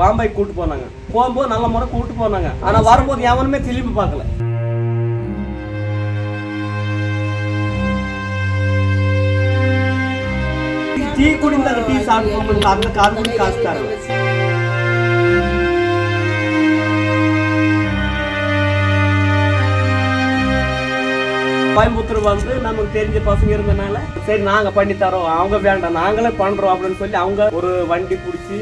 பாம்பாய் கூட்டு போனாங்க போகும்போது நல்ல முறை கூட்டு போனாங்க ஆனா வரும்போது எவனுமே திரும்பி பார்க்கல டீ குடிந்தாங்க டீ சாப்பிட்டு அந்த காரணம் காசு தரல கோயம்புத்தூர் வந்து நமக்கு தெரிஞ்ச பசங்க இருந்தனால சரி நாங்க பண்ணி தரோம் அவங்க வேண்டாம் நாங்களே பண்றோம் அப்படின்னு சொல்லி அவங்க ஒரு வண்டி பிடிச்சி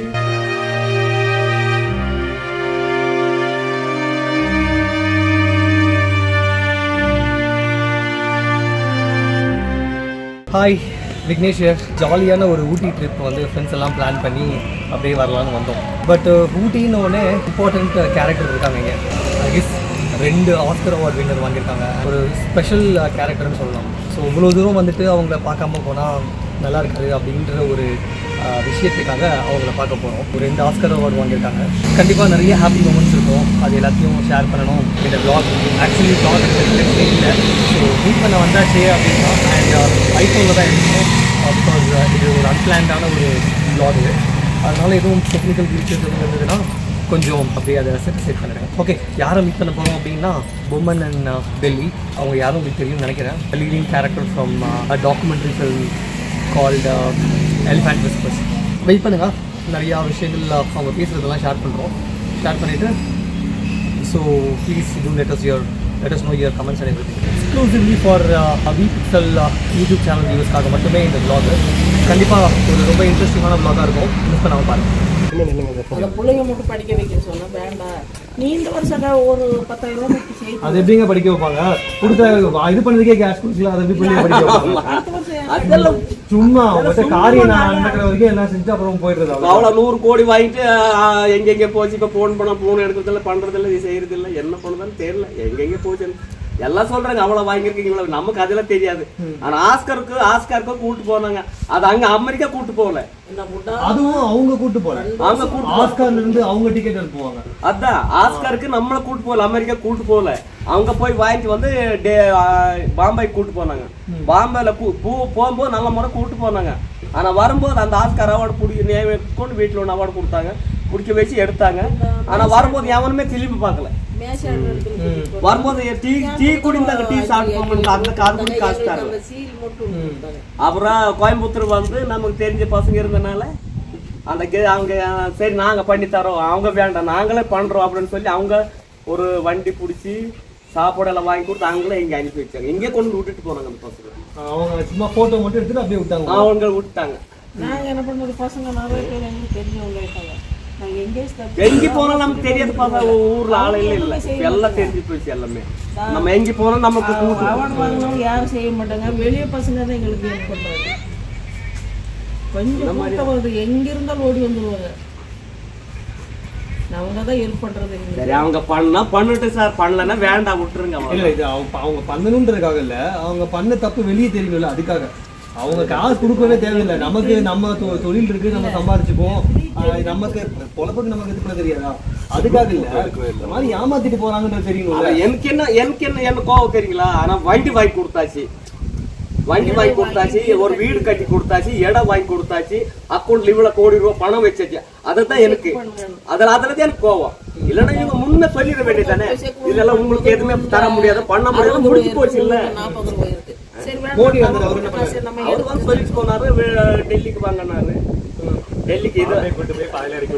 ஹாய் விக்னேஷ் ஜாலியான ஒரு ஊட்டி ட்ரிப் வந்து ஃப்ரெண்ட்ஸ் எல்லாம் பிளான் பண்ணி அப்படியே வரலாம்னு வந்தோம் பட் ஊட்டின்னு ஒன்று இம்பார்ட்டண்ட் கேரக்டர் இருக்காங்க இங்கே கெஸ் ரெண்டு ஆஸ்கர் அவார்ட் வின்னர் வாங்கியிருக்காங்க ஒரு ஸ்பெஷல் கேரக்டர்னு சொல்லலாம் ஸோ இவ்வளோ தூரம் வந்துட்டு அவங்கள பார்க்காம போனால் நல்லா இருக்காது அப்படின்ற ஒரு அஹ், விஷயத்துக்காக அவங்கள பார்க்க போகிறோம் ஒரு ரெண்டு ஆஸ்கர் அவார்டு வாங்கியிருக்காங்க கண்டிப்பாக நிறைய ஹாப்பி மூமெண்ட்ஸ் இருக்கும் அது எல்லாத்தையும் ஷேர் பண்ணணும் இந்த vlog ஆக்சுவலி vlog எடுக்கிறதுக்கு இல்லை ஸோ மீட் பண்ண வந்தாச்சு அப்படின்னா அண்ட் ஐஃபோனில் தான் எடுக்கணும் பிகாஸ் இது ஒரு அன்பிளான்டான ஒரு vlog இது அதனால எதுவும் டெக்னிக்கல் ஃபீச்சர்ஸ் எதுவும் இருந்ததுன்னா கொஞ்சம் அப்படியே அதை செட் செட் பண்ணிடுங்க ஓகே யாரை மீட் பண்ண போகிறோம் அப்படின்னா பொம்மன் அண்ட் டெல்லி அவங்க யாரும் உங்களுக்கு தெரியும்னு நினைக்கிறேன் leading character from documentary film called elephant whispers wait பண்ணுங்க நிறையா விஷயங்கள் uh, அவங்க பேசுகிறதெல்லாம் ஷேர் பண்ணுறோம் ஷேர் பண்ணிவிட்டு so please do let us your let us know your comments and every exclusively for V pixel YouTube channel வியூஸ்க்காக மட்டுமே இந்த vlog கண்டிப்பாக ஒரு ரொம்ப இன்ட்ரெஸ்டிங்கான vlog-ஆ இருக்கும் மிஸ் பண்ணாமல் பாருங்கள் அந்த பிள்ளைங்க மட்டும் படிக்க வைக்க சொன்னா வேண்டாம் நீ இந்த வருஷம் ஒரு பத்தாயிரம் ரூபாய் மட்டும் சேர்த்து அது எப்படிங்க படிக்க வைப்பாங்க கொடுத்த இது பண்ணதுக்கே கேஷ் கொடுக்கல அதை எப்படி பிள்ளைங்க படிக்க வைப்பாங்க அடுத்த வருஷம் அதெல்லாம் சும்மா அவங்ககிட்ட காரியம் நான் நடக்கிற வரைக்கும் எல்லாம் செஞ்சு அப்புறம் போயிடுறது அவ்வளவுதான். அவ்வளவு நூறு கோடி வாங்கிட்டு ஆ, எங்கெங்க போச்சு இப்ப போன் பண்ண போன் எடுக்கிறதில்ல பண்றதில்ல இது செய்யறது இல்ல என்ன பண்ணுறதுன்னு தெரியல எங்கெங்க போச்சு எல்லாம் சொல்றாங்க அவ்வளவு வாங்கியிருக்கீங்க இவ்வளவு நமக்கு அதெல்லாம் தெரியாது ஆனா ஆஸ்கருக்கு ஆஸ்கருக்கு கூட்டு போனாங்க அது அங்க அமெரிக்கா கூட்டு போகல என்ன முட்டா அதுவும் அவங்க கூட்டு போல அவங்க கூட்டு ஆஸ்கார்ல இருந்து அவங்க டிக்கெட் எடுத்துவாங்க அதான் ஆஸ்கருக்கு நம்மள கூட்டு போகல அமெரிக்கா கூட்டு போகல அவங்க போய் வாங்கிட்டு வந்து டே- ஆ, பாம்பே கூட்டு போனாங்க பாம்பேல கூ- போ- போகும்போது நல்ல முறை கூட்டு போனாங்க ஆனா வரும்போது அந்த ஆஸ்கர் அவார்டு பிடி கொண்டு வீட்டுல ஒன்று அவார்டு கொடுத்தாங்க பிடிக்க வச்சு எடுத்தாங்க ஆனா வரும்போது எவனுமே திரும்பி பார்க்கல மேஷாடு எடுத்து வரும்போது டீ டீ குடிந்தாங்க டீ சாப்பிட்டு அந்த காரணம் காசு தரல சீல் மட்டும் கொடுத்தாங்க. அப்புறம் கோயம்புத்தூர் வந்து நமக்கு தெரிஞ்ச பசங்க இருந்தனால அந்த கே- அவங்க சரி நாங்க பண்ணி தரோம் அவங்க வேண்டாம் நாங்களே பண்றோம் அப்படின்னு சொல்லி அவங்க ஒரு வண்டி பிடிச்சி சாப்பாடு எல்லாம் வாங்கி கொடுத்து அவங்களே இங்க அனுப்பி வச்சாங்க இங்கே கொண்டு விட்டுட்டு போனாங்க அந்த பசங்க அவங்க சும்மா போட்டோ மட்டும் எடுத்துட்டு அப்படியே விட்டாங்க அவங்க விட்டாங்க நாங்க என்ன பண்ணது பசங்க நிறைய பேர் எங்களுக்கு தெரிஞ்சவங்க இருக்காங்க நாங்க எங்கேஜ் எங்க போனாலும் நமக்கு தெரியாத பார்த்தா ஊர்ல ஆளையில இல்ல எல்லாம் தெரிஞ்சு போச்சு எல்லாமே நம்ம எங்க போனோம் நமக்கு கூட்டு அவார்டு வாங்கினவங்க யாரும் செய்ய மாட்டாங்க வெளிய பசங்க தான் எங்களுக்கு ஹெல்ப் பண்றாங்க கொஞ்சம் கூட்டம் வருது எங்க இருந்தாலும் ஓடி வந்துருவாங்க அவங்க தான் ஹெல்ப் பண்றது எங்களுக்கு சரி அவங்க பண்ணா பண்ணட்டு சார் பண்ணலன்னா வேண்டாம் விட்டுருங்க இல்ல அவ்வளவுதான். இது அவங்க அவங்க பண்ணணுன்றதுக்காக இல்ல அவங்க பண்ண தப்பு வெளியே தெரியணும்ல அதுக்காக அவங்க காசு கொடுக்கவே தேவையில்லை நமக்கு நம்ம தொ- தொழில் இருக்கு நம்ம சம்பாரிச்சுக்குவோம் ஆஹ் நமக்கு பொழப்புக்கு நமக்கு இது பண்ண தெரியாதா அதுக்காக இல்ல இந்த மாதிரி ஏமாத்திட்டு போறாங்கன்றது தெரியணும்ல ஆனா எனக்கு என்ன எனக்கு என்ன என்ன கோவம் தெரியுங்களா ஆனா வண்டி வாங்கி கொடுத்தாச்சு வண்டி வாங்கி கொடுத்தாச்சு ஒரு வீடு கட்டி கொடுத்தாச்சு இடம் வாங்கி கொடுத்தாச்சு அக்கௌண்ட்ல இவ்வளவு கோடி ரூபாய் பணம் வச்சாச்சு அதுதான் எனக்கு அதுல அதுல தான் எனக்கு கோவம் இல்லைன்னா இவங்க முன்ன சொல்லிட வேண்டியதானே இதெல்லாம் உங்களுக்கு எதுவுமே தர முடியாது பண்ண முடியாது முடிஞ்சு போச்சு இல்ல நாற்பது ரூபாய் இருக்கு சரி மோடி வேண்டாம் வந்து அவர் என்ன பண்ணாரு? சரி, நம்ம அவர் வந்து சொல்லிட்டு போனாரு வே- டெல்லிக்கு வாங்கினாரு டெல்லிக்கு இது கூட்டு போய் பாதியில இறக்கி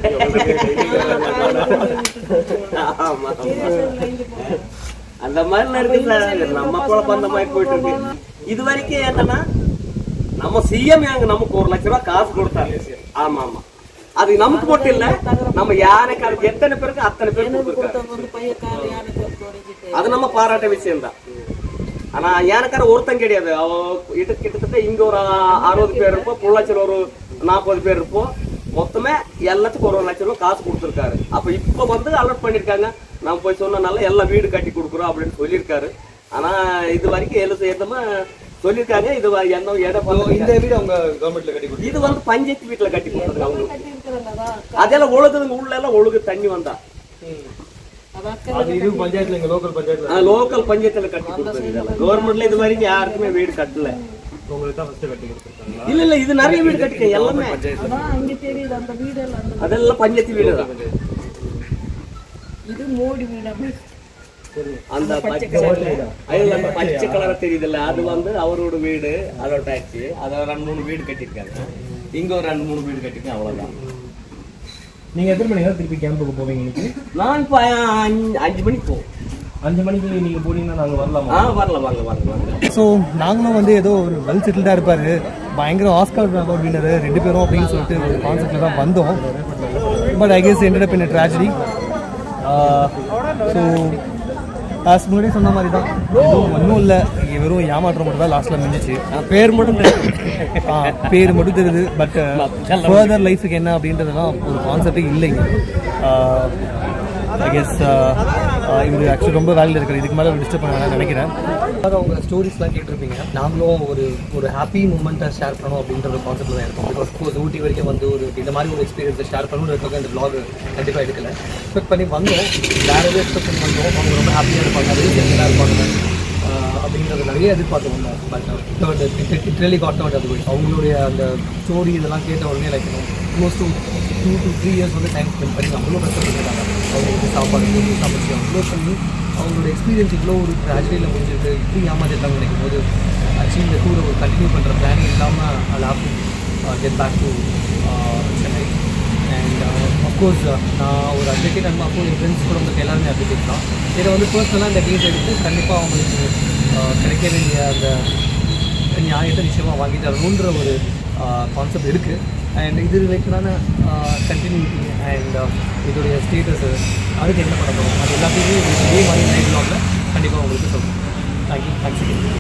ஆமா ஆமா. அந்த மாதிரி இருக்கு சார் நம்ம குழப்பம் அந்த மாதிரி போயிட்டு இருக்கு இது வரைக்கும் என்னன்னா நம்ம சிஎம் அங்க நமக்கு ஒரு லட்ச ரூபாய் காசு கொடுத்தாரு ஆமா ஆமா அது நமக்கு மட்டும் இல்ல நம்ம யானைக்காரருக்கு எத்தனை பேருக்கு அத்தனை பேருக்கு கொடுத்துருக்காரு கொடுத்தவங்க வந்து பையக்கார யானை தோற்று உடைஞ்சிட்டு அது நம்ம பாராட்ட விஷயம் தான் ஆனா யானைக்கார ஒருத்தன் கிடையாது அவ கிட்ட கிட்டத்தட்ட இங்க ஒரு அ- அறுபது பேர் இருப்போம் பொள்ளாச்சியில் ஒரு நாற்பது பேர் இருப்போம் மொத்தமே எல்லாத்துக்கும் ஒரு ஒரு லட்சம் ரூபாய் காசு கொடுத்துருக்காரு அப்ப இப்ப வந்து அலர்ட் பண்ணிருக்காங்க நம்ம போய் சொன்னனால எல்லாம் வீடு கட்டி கொடுக்குறோம் அப்படின்னு சொல்லியிருக்காரு ஆனா இது வரைக்கும் எல்லாம் செய்யறதுமா சொல்லியிருக்காங்க இது வ- என்ன இடம் பண்ணல. இந்த வீடு அவங்க கவர்மெண்ட்ல கட்டி கொடுத்து இது வந்து பஞ்சாயத்து வீட்டுல கட்டி கொடுத்தது அவங்களுக்கு கட்டி இருக்கிறாங்க அதெல்லாம் ஒழுகுதுங்க உள்ள எல்லாம் ஒழுகு தண்ணி வந்தா அதான் அது இது பஞ்சாயத்துல எங்க லோக்கல் பஞ்சாயத்துல லோக்கல் பஞ்சாயத்துல கட்டி கொடுத்தது இதெல்லாம் கவர்மெண்ட்ல இது வரைக்கும் யாருக்குமே வீடு கட்டல உங்களுக்கு தான் ஃபர்ஸ்ட் கட்டி கொடுத்துருக்காங்களா இல்ல இல்ல இது நிறைய வீடு கட்டிக்க எல்லாமே அதான் அங்கே தெரியுது அந்த வீடெல்லாம் அந்த அதெல்லாம் பஞ்சத்து வீடு தான் இது மோடி வீடு அப்படி அந்த பச்சை அதுல அந்த பச்சை கலர் தெரியுதுல்ல அது வந்து அவரோட வீடு அதோட டாக்ஸி அதை ரெண்டு மூணு வீடு கட்டியிருக்காங்க இங்க ஒரு ரெண்டு மூணு வீடு கட்டிருக்கேன் அவ்வளவுதான் நீங்க எத்தனை மணி நேரம் திருப்பி கேம்புக்கு போவீங்க இன்னைக்கு நான் இப்போ அஞ்சு அஞ்சு மணிக்கு போவோம் அஞ்சு மணிக்கு நீங்க போனீங்கன்னா நாங்க வரலாமா ஆ வரலாம் வாங்க வாங்க வாங்க ஸோ நாங்களும் வந்து ஏதோ ஒரு வெல் செட்டில்டாக இருப்பார் பயங்கர ஆஸ்கார் அவார்ட் வினர் ரெண்டு பேரும் அப்படின்னு சொல்லிட்டு ஒரு கான்செப்டில் தான் வந்தோம் but I guess ended up in tragedy so last முன்னாடி சொன்ன மாதிரி தான் எதுவும் ஒன்றும் இல்லை வெறும் ஏமாற்றம் மட்டும் தான் லாஸ்ட்டில் முடிஞ்சிச்சு பேர் மட்டும் தெரியுது ஆ, பேர் மட்டும் தெரியுது பட் ஃபர்தர் லைஃபுக்கு என்ன அப்படின்றதுலாம் ஒரு கான்செப்டே இல்லைங்க ஐ கெஸ் இவர் ஆக்சுவலி ரொம்ப வேலையில் இருக்காரு இதுக்கு மேலே டிஸ்டர்ப் பண்ண வேணாம்னு நினைக்கிறேன் அதாவது அவங்க ஸ்டோரிஸ்லாம் கேட்டிருப்பீங்க நாங்களும் ஒரு ஒரு ஹாப்பி மூமெண்ட்டை ஷேர் பண்ணணும் அப்படின்ற ஒரு கான்செப்ட் தான் இருக்கும் பிகாஸ் கோர்ஸ் ஊட்டி வரைக்கும் வந்து ஒரு இந்த மாதிரி ஒரு எக்ஸ்பீரியன்ஸை ஷேர் பண்ணணுன்றதுக்காக இந்த vlog கண்டிப்பாக எடுக்கல எக்ஸ்பெக்ட் பண்ணி வந்தோம் வேறு எதுவும் எக்ஸ்பெக்ட் பண்ணி வந்தோம் அவங்க ரொம்ப ஹாப்பியாக இருப்பாங்க அது நல்லா இருப்பாங்க ஆஹ் அப்படின்றது நிறைய எதிர்பார்த்து வந்தோம் but it really got out அது அவங்களுடைய அந்த ஸ்டோரி இதெல்லாம் கேட்ட உடனே like close to two to three years வந்து டைம் ஸ்பெண்ட் பண்ணி அவ்வளோ கஷ்டப்பட்டுருக்காங்க அவங்களுக்கு சாப்பாடு போட்டு சமைச்சு அவ்வளோ பண்ணி அவங்களோட எக்ஸ்பீரியன்ஸ் இவ்வளோ ஒரு ட்ராஜடியில் முடிஞ்சிருக்கு இப்படி ஏமாத்திருக்காங்க நினைக்கும் போது ஆக்சுவலி இந்த டூரை ஒரு கண்டினியூ பண்ணுற பிளானிங் இல்லாமல் அது hop get back to Chennai and of course நான் ஒரு அட்வொகேட் அண்ட் அப்போ என் ஃப்ரெண்ட்ஸ் கூட வந்து எல்லாருமே அட்வொகேட் தான் இதை வந்து பர்சனலாக இந்த கேஸ் எடுத்து கண்டிப்பாக அவங்களுக்கு ஆஹ், கிடைக்க வேண்டிய அந்த நியாயத்தை நிச்சயமாக வாங்கி தரணுன்ற ஒரு கான்செப்ட் இருக்குது அண்ட் இது ரிலேட்டடான கண்டினியூட்டி அண்ட் இதோடைய ஸ்டேட்டஸு அதுக்கு என்ன பண்ண போகிறோம் அது எல்லாத்தையுமே இதே மாதிரி நைட் லாகில் கண்டிப்பாக உங்களுக்கு சொல்கிறேன் தேங்க்யூ தேங்க்ஸ்